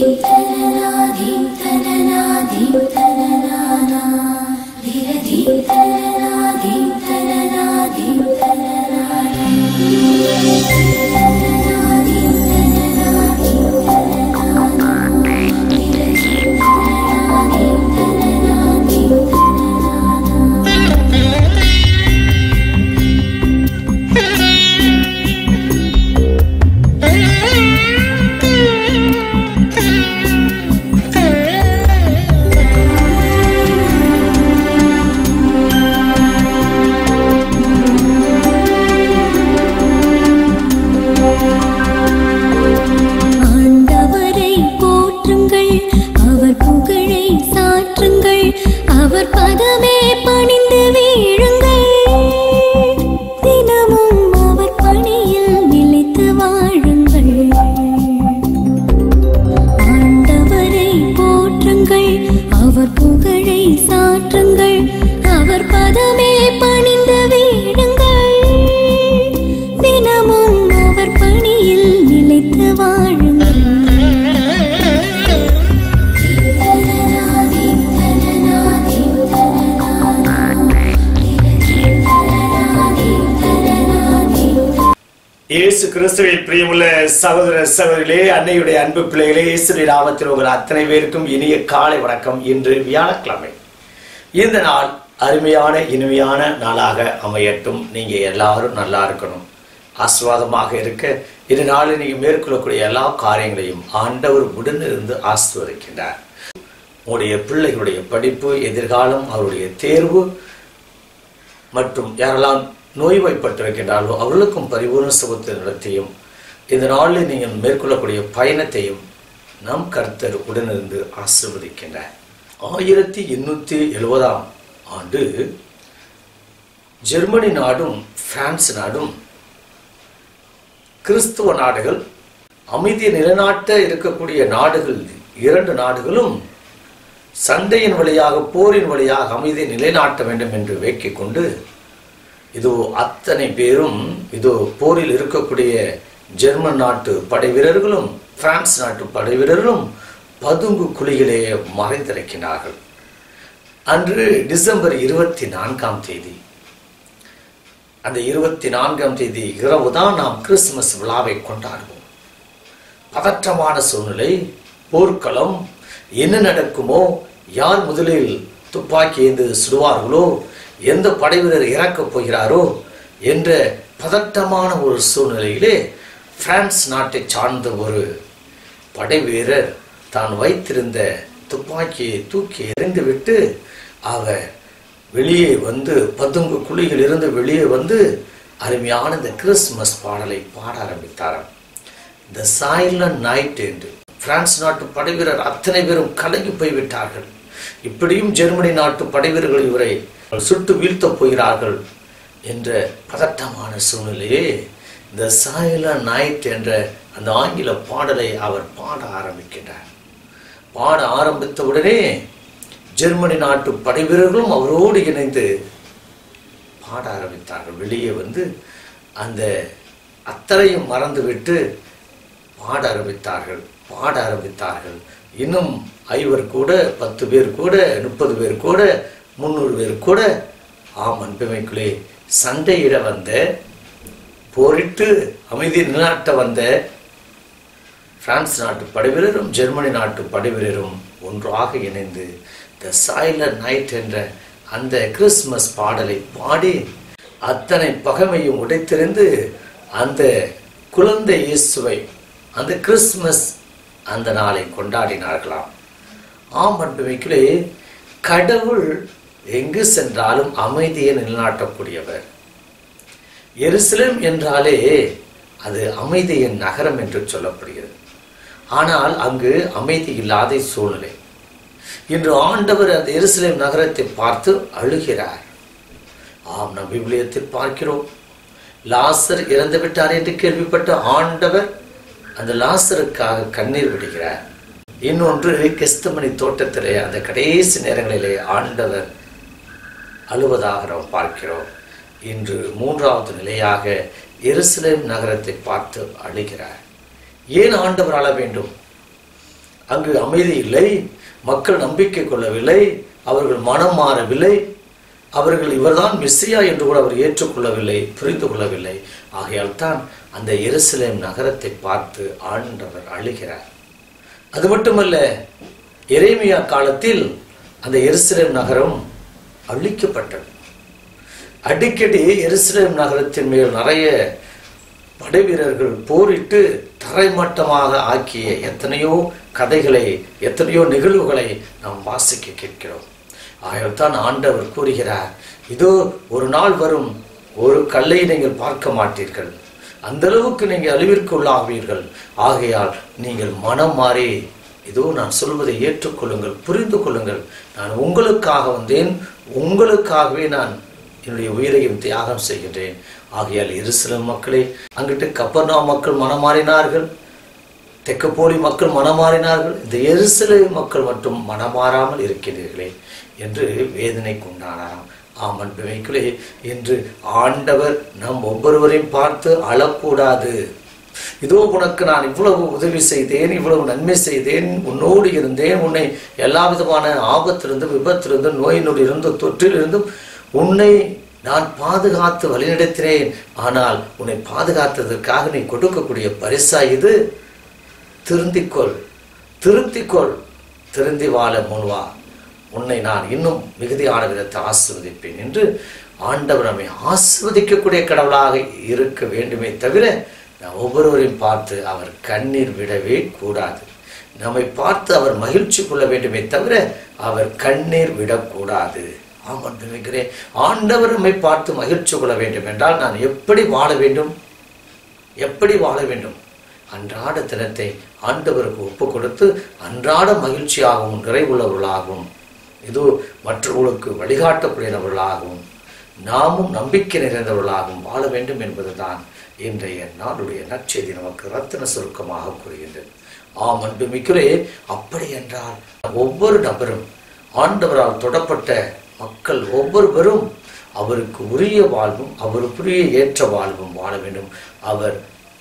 ஆண்டவரை போற்றுங்கள் அவர் புகழை சாற்றுங்கள் அவர் பதமே பணிந்து வீழுங்கள் தினமும் அவர் பணியில் நிலைத்து வாழுங்கள் ஆண்டவரை போற்றுங்கள் அவர் புகழை சாற்றுங்கள் அவர் பதமே பணிந்து வீழுங்கள் தினமும் அவர் பணியில் நிலைத்து வாழுங்கள் இயேசு கிறிஸ்துவில் பிரியமுள்ள சகோதர சகோதரிகளே அன்னையுடைய அன்பு பிள்ளைகளே இயேசுடைய நாமத்தில் உங்கள் அத்தனை பேருக்கும் இனிய காலை வணக்கம் இன்று வியாழக்கிழமை இந்த நாள் அருமையான இனிமையான நாளாக அமையட்டும் நீங்க எல்லாரும் நல்லா இருக்கணும் ஆசிர்வாதமாக இருக்க இந்த நாளில் நீங்க மேற்கொள்ளக்கூடிய எல்லா காரியங்களையும் ஆண்டவர் உடனிருந்து ஆசிர்வதிக்கின்றார் உங்களுடைய பிள்ளைகளுடைய படிப்பு எதிர்காலம் அவருடைய தேர்வு மற்றும் யாரெல்லாம் நோய்வாய்ப்பட்டிருக்கின்றார்களோ அவர்களுக்கும் பரிபூர்ண சுகத்தை நடத்தியும் இந்த நாளில் நீங்கள் மேற்கொள்ளக்கூடிய பயணத்தையும் நம் கர்த்தர் உடனிருந்து ஆசிர்வதிக்கின்றார் ஆயிரத்தி எண்ணூற்றி எழுபதாம் ஆண்டு ஜெர்மனி நாடும் பிரான்ஸ் நாடும் கிறிஸ்துவ நாடுகள் அமைதியை நிலைநாட்ட இருக்கக்கூடிய நாடுகள் இரண்டு நாடுகளும் சண்டையின் வழியாக போரின் வழியாக அமைதியை நிலைநாட்ட வேண்டும் என்று வேக்கிக் கொண்டு இதோ அத்தனை பேரும் இதோ போரில் இருக்கக்கூடிய ஜெர்மன் நாட்டு படை வீரர்களும் பிரான்ஸ் நாட்டு படை வீரர்களும் பதுங்கு குழிகளே மறைந்திருக்கிறார்கள் அன்று டிசம்பர் இருபத்தி நான்காம் தேதி அந்த இருபத்தி நான்காம் தேதி இரவு தான் நாம் கிறிஸ்துமஸ் விழாவை கொண்டாடுவோம் பதற்றமான சூழ்நிலை போர்க்களம் என்ன நடக்குமோ யார் முதலில் துப்பாக்கி ஏந்து சுடுவார்களோ எந்த படைவீரர் இறக்கப் போகிறாரோ என்ற பதட்டமான ஒரு சூழ்நிலையிலே பிரான்ஸ் நாட்டை சார்ந்த ஒரு படைவீரர் தான் வைத்திருந்த துப்பாக்கியை தூக்கி எறிந்துவிட்டு அவர் வெளியே வந்து பதுங்கு குழியில் இருந்து வெளியே வந்து அருமையான இந்த கிறிஸ்துமஸ் பாடலை பாட ஆரம்பித்தாராம் த சைலண்ட் நைட் என்று பிரான்ஸ் நாட்டு படைவீரர் அத்தனை பேரும் கலங்கி போய்விட்டார்கள் இப்படியும் ஜெர்மனி நாட்டு படைவீரர்கள் இவரை சுட்டு வீழ்த்தப் போகிறார்கள் என்ற பதட்டமான சூழ்நிலையே த சைலண்ட் நைட் என்ற அந்த ஆங்கில பாடலை அவர் பாட ஆரம்பிக்கின்றார் பாட ஆரம்பித்த உடனே ஜெர்மனி நாட்டு படைவீரர்களும் அவரோடு இணைந்து பாட ஆரம்பித்தார்கள் வெளியே வந்து அந்த அத்தனையும் மறந்துவிட்டு பாட ஆரம்பித்தார்கள் பாட ஆரம்பித்தார்கள் இன்னும் ஐவர் கூட பத்து பேர் கூட முப்பது பேர் கூட முந்நூறு பேர் கூட ஆம் அன்பமைக்குள்ளே சண்டையிட வந்த போரிட்டு அமைதி நிலைநாட்ட வந்த பிரான்ஸ் நாட்டு படைவீரரும் ஜெர்மனி நாட்டு படைவீரரும் ஒன்றாக இணைந்து த சைலண்ட் நைட் என்ற அந்த கிறிஸ்மஸ் பாடலை பாடி அத்தனை பகைமையும் உடைத்தெறிந்து அந்த குழந்தை இயேசுவை அந்த கிறிஸ்மஸ் அந்த நாளை கொண்டாடினார்களாம் ஆம் அன்புமிகளே கடவுள் எங்கு சென்றாலும் அமைதியை நிலைநாட்டக்கூடியவர் எருசலேம் என்றாலே அது அமைதியின் நகரம் என்று சொல்லப்படுகிறது ஆனால் அங்கு அமைதி இல்லாத சூழ்நிலை இன்று ஆண்டவர் அந்த எருசலேம் நகரத்தை பார்த்து அழுகிறார் ஆம் நம் விவிலியத்தில் பார்க்கிறோம் லாசர் இறந்து விட்டார் என்று கேள்விப்பட்ட ஆண்டவர் அந்த லாசருக்காக கண்ணீர் விடுகிறார் இன்னொன்று கிறிஸ்தமணி தோட்டத்திலே அந்த கடைசி நேரங்களிலே ஆண்டவர் அழுவதாக நாம் பார்க்கிறோம் இன்று மூன்றாவது நிலையாக எருசலேம் நகரத்தை பார்த்து அழுகிறார் ஏன் ஆண்டவர் அழ வேண்டும் அங்கு அமைதி இல்லை மக்கள் நம்பிக்கை கொள்ளவில்லை அவர்கள் மனம் மாறவில்லை அவர்கள் இவர்தான் மெஸ்ஸியா என்று கூட அவர் ஏற்றுக்கொள்ளவில்லை புரிந்து கொள்ளவில்லை ஆகையால் தான் அந்த எருசலேம் நகரத்தை பார்த்து ஆண்டவர் அழுகிறார் அது மட்டுமல்ல எரேமியா காலத்தில் அந்த எருசலேம் நகரம் அழிக்கப்பட்டது அடிக்கடி எருசலேம் நகரத்தின் மேல் நிறைய படை வீரர்கள் போரிட்டு தரைமட்டமாக ஆக்கிய எத்தனையோ கதைகளை எத்தனையோ நிகழ்வுகளை நாம் வாசிக்க கேட்கிறோம் ஆகத்தான் ஆண்டவர் கூறுகிறார் இதோ ஒரு நாள் வரும் ஒரு கல்லை நீங்கள் பார்க்க மாட்டீர்கள் அந்த அளவுக்கு நீங்கள் அழிவிற்கு உள்ளாவீர்கள் ஆகையால் நீங்கள் மனம் மாறி இதோ நான் சொல்வதை ஏற்றுக்கொள்ளுங்கள் புரிந்து கொள்ளுங்கள் நான் உங்களுக்காக வந்தேன் உங்களுக்காகவே நான் என்னுடைய உயிரையும் தியாகம் செய்கின்றேன் ஆகையால் எருசலேம் மக்களே அங்கிட்டு கப்பர்னா மக்கள் மனம் மாறினார்கள் தெக்கப்போலி மக்கள் மனமாறினார்கள் இந்த எருசலேம் மக்கள் மட்டும் மனமாறாமல் இருக்கின்றீர்களே என்று வேதனை கொண்டானாராம் ஆமன் பிமைக்குள்ளே என்று ஆண்டவர் நம் ஒவ்வொருவரையும் பார்த்து அழக்கூடாது இதோ உனக்கு நான் இவ்வளவு உதவி செய்தேன் இவ்வளவு நன்மை செய்தேன் உன்னோடு இருந்தேன் உன்னை எல்லா விதமான ஆபத்திலிருந்தும் விபத்திலிருந்தும் நோய் நொடியிலிருந்தும் தொற்றிலிருந்தும் உன்னை நான் பாதுகாத்து வழிநடத்தினேன் ஆனால் உன்னை பாதுகாத்ததற்காக நீ கொடுக்கக்கூடிய பரிசா இது திருந்திக்கொள் திருத்திக்கொள் திருந்தி வாழ முன்வா உன்னை நான் இன்னும் மிகுதியான விதத்தை ஆசிர்வதிப்பேன் என்று ஆண்டவர் நம்மை ஆசிர்வதிக்கக்கூடிய கடவுளாக இருக்க வேண்டுமே தவிர நாம் ஒவ்வொருவரையும் பார்த்து அவர் கண்ணீர் விடவே கூடாது நம்மை பார்த்து அவர் மகிழ்ச்சி கொள்ள வேண்டுமே தவிர அவர் கண்ணீர் விடக்கூடாது ஆமாம் நினைக்கிறேன் ஆண்டவர் நம்மை பார்த்து மகிழ்ச்சி கொள்ள வேண்டும் என்றால் நான் எப்படி வாழ வேண்டும் எப்படி வாழ வேண்டும் அன்றாட தினத்தை ஆண்டவருக்கு ஒப்பு கொடுத்து அன்றாட மகிழ்ச்சியாகவும் நிறைவுள்ளவர்களாகவும் இது மற்றவர்களுக்கு வழிகாட்டக்கூடியவர்களாகவும் நாமும் நம்பிக்கை நிறைந்தவர்களாகவும் வாழ வேண்டும் என்பதுதான் இன்றைய நாளுடைய நற்செய்தி நமக்கு ரத்தின சுருக்கமாக கூறுகின்றது ஆம் அன்பு மிக்கிறே அப்படி என்றால் ஒவ்வொரு நபரும் ஆண்டவரால் தொடப்பட்ட மக்கள் ஒவ்வொருவரும் அவருக்கு உரிய வாழ்வும் அவருக்குரிய ஏற்ற வாழ்வும் வாழ வேண்டும் அவர்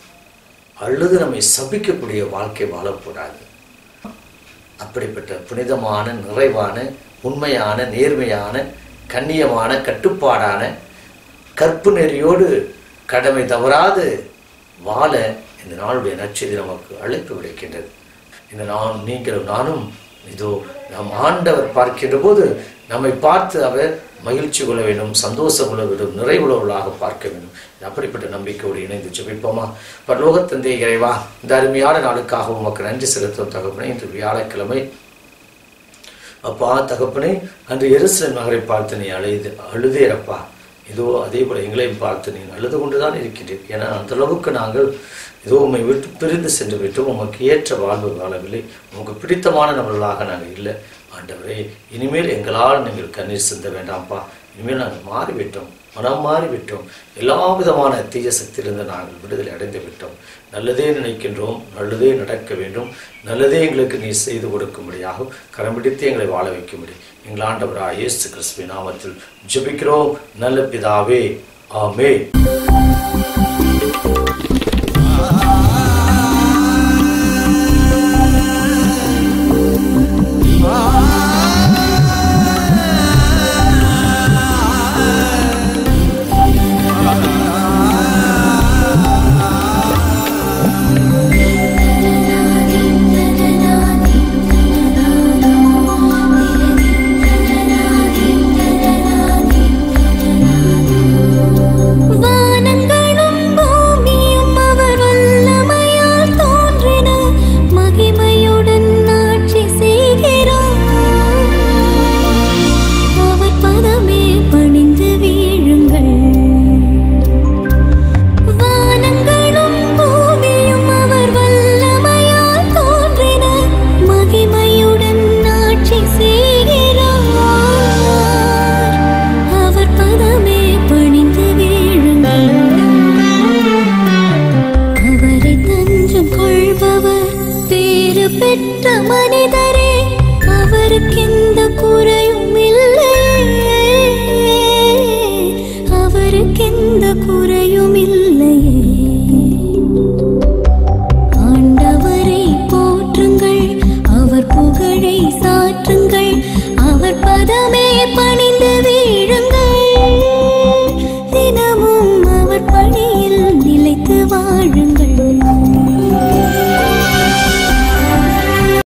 அழுது நம்மை சபிக்கக்கூடிய வாழ்க்கை வாழக்கூடாது அப்படிப்பட்ட புனிதமான நிறைவான உண்மையான நேர்மையான கண்ணியமான கட்டுப்பாடான கற்பு நெறியோடு கடமை தவறாது வாழ இந்த நாளுடைய நற்செய்தி நமக்கு அழைப்பு விடுக்கின்றது இந்த நான் நீங்களும் நானும் இதோ நம் ஆண்டவர் பார்க்கின்ற போது நம்மை பார்த்து அவர் மகிழ்ச்சி கொள்ள வேண்டும் சந்தோஷம் கொள்ள வேண்டும் நிறைவுள்ளவர்களாக பார்க்க வேண்டும் அப்படிப்பட்ட நம்பிக்கையோடு இணைந்து ஜெபிப்போமா பரலோகத்தந்தை இறைவா இந்த அருமையான நாளுக்காக உமக்கு நன்றி செலுத்தும் தகப்பனே இன்று வியாழக்கிழமை அப்பா தகப்பனே அன்று எருசலேம் நகரை பார்த்து நீ அழுது அழுதேரப்பா இதோ அதே போல எங்களையும் பார்த்து நீ அழுது கொண்டுதான் இருக்கின்றீர் ஏன்னா அந்த அளவுக்கு நாங்கள் இதோ உண்மை விட்டு பிரிந்து சென்று விட்டோம் உமக்கு ஏற்ற வாழ்வு வாழவில்லை உமக்கு பிடித்தமான நபர்களாக நாங்கள் இல்லை ஆண்டவரே இனிமேல் எங்களால் நீங்கள் கண்ணீர் சிந்த வேண்டாம்ப்பா இனிமேல் நாங்கள் மாறிவிட்டோம் மனம் மாறிவிட்டோம் எல்லா விதமான தீய சக்தியிலிருந்து நாங்கள் விடுதலை அடைந்து விட்டோம் நல்லதே நினைக்கின்றோம் நல்லதே நடக்க வேண்டும் நல்லதே எங்களுக்கு நீ செய்து கொடுக்கும்படியாகும் கரம் பிடித்து எங்களை வாழ வைக்கும்படி எங்கள் ஆண்டவராக இயேசு கிறிஸ்துவின் நாமத்தில் ஜெபிக்கிறோம் நல்ல பிதாவே ஆமே வானங்களும் பூமியும் அவர் வல்லமையால் தோன்றின மகிமையுடன் ஆட்சி செய்கிறார் அவர் பதமே பணிந்து வீழுங்கள் வானங்களும் பூமியும் அவர் வல்லமையால் தோன்றின மகிமையுடன் ஆட்சி செய்கிறார் அவர் பதமே பணிந்து வீழுங்கள் அவரை தஞ்சம் கொள்பவர் பேறு பெற்ற மனிதரே அவருக்கெந்த குறையும் இல்லையே அவருக்கெந்த குறையும் இல்லையே ஆண்டவரை போற்றுங்கள் நிலைத்து வாழுங்கள்